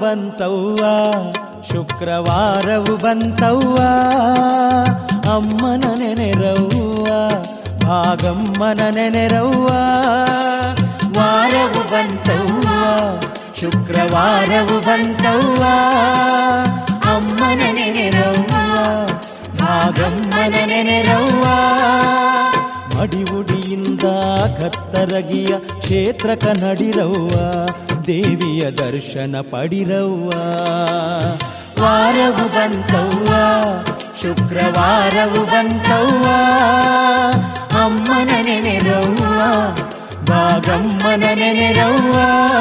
ಬಂತವ್ವ ಶುಕ್ರವಾರವು ಬಂತವ್ವ ಅಮ್ಮನ ನೆನೆರವ್ವ ಭಾಗಮ್ಮನ ನೆನೆರವ್ವ ವಾರವು ಬಂತವ್ವ ಶುಕ್ರವಾರವು ಬಂತವ್ವ ಅಮ್ಮನ ನೆನೆರವ್ವ ಭಾಗಮ್ಮನ ನೆನೆರವ್ವ ಮಡಿವುಡಿಯಿಂದ ಕತ್ತರಗಿಯ ಕ್ಷೇತ್ರಕ ನಡಿರವ್ವ ದೇವಿಯ ದರ್ಶನ ಪಡಿರವ್ವ ವಾರವು ಬಂತವ್ವ ಶುಕ್ರವಾರವು ಬಂತವ್ವ ಅಮ್ಮನ ನೆನೆರವ್ವ ಭಾಗಮ್ಮನ ನೆನೆರವ್ವ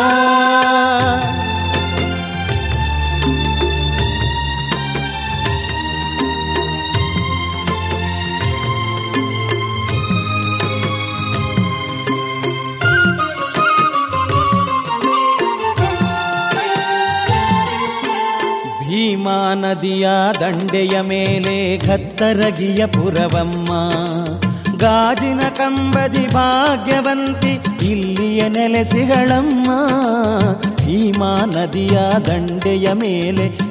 ಭೀಮಾ ನದಿಯ ದಂಡೆಯ ಮೇಲೆ ಕತ್ತರಗಿಯ ಪುರವಮ್ಮ ಗಾಜಿನ ಕಂಬದಿ ಭಾಗ್ಯವಂತಿ ಇಲ್ಲಿಯ ನೆಲೆಸಿಗಳಮ್ಮ ಭೀಮಾ ನದಿಯ ದಂಡೆಯ ಮೇಲೆ